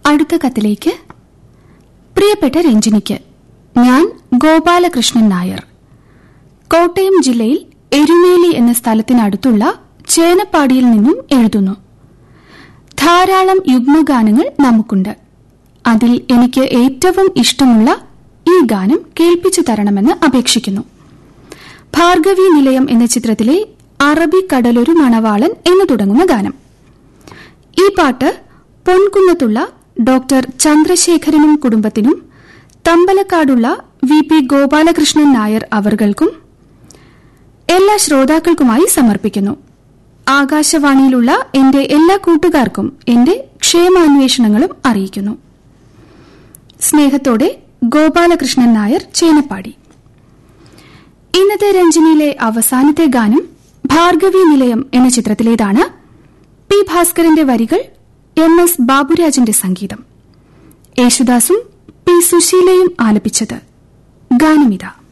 അടുത്ത കത്തിലേക്ക് പ്രിയപ്പെട്ട രഞ്ജിനിക്ക് ഞാൻ ഗോപാലകൃഷ്ണൻ നായർ കോട്ടയം ജില്ലയിൽ എരുമേലി എന്ന സ്ഥലത്തിനടുത്തുള്ള ചേനപ്പാടിയിൽ നിന്നും എഴുതുന്നു ധാരാളം യുഗ്മഗാനങ്ങൾ നമുക്കുണ്ട് അതിൽ എനിക്ക് ഏറ്റവും ഇഷ്ടമുള്ള ഈ ഗാനം കേൾപ്പിച്ചു തരണമെന്ന് അപേക്ഷിക്കുന്നു ഭാർഗവി നിലയം എന്ന ചിത്രത്തിലെ അറബി കടലൊരു മണവാളൻ എന്ന് തുടങ്ങുന്ന ഗാനം ഈ പാട്ട് പൊൻകുന്നത്തുള്ള ഡോക്ടർ ചന്ദ്രശേഖരനും കുടുംബത്തിനും തമ്പലക്കാടുള്ള വി പി ഗോപാലകൃഷ്ണൻ നായർ അവർകൾക്കും എല്ലാ ശ്രോതാക്കൾക്കുമായി സമർപ്പിക്കുന്നു ആകാശവാണിയിലുള്ള എന്റെ എല്ലാ കൂട്ടുകാർക്കും എന്റെ ക്ഷേമാന്വേഷണങ്ങളും അറിയിക്കുന്നു സ്നേഹത്തോടെ ഗോപാലകൃഷ്ണൻ നായർ ചേനപ്പാടി ഇന്നത്തെ രഞ്ജനിയിലെ അവസാനത്തെ ഗാനം ഭാർഗവി നിലയം എന്ന ചിത്രത്തിലേതാണ് പി ഭാസ്കരന്റെ വരികൾ എം എസ് ബാബുരാജിന്റെ സംഗീതം യേശുദാസും പി സുശീലയും ആലപിച്ചത് ഗാനമിത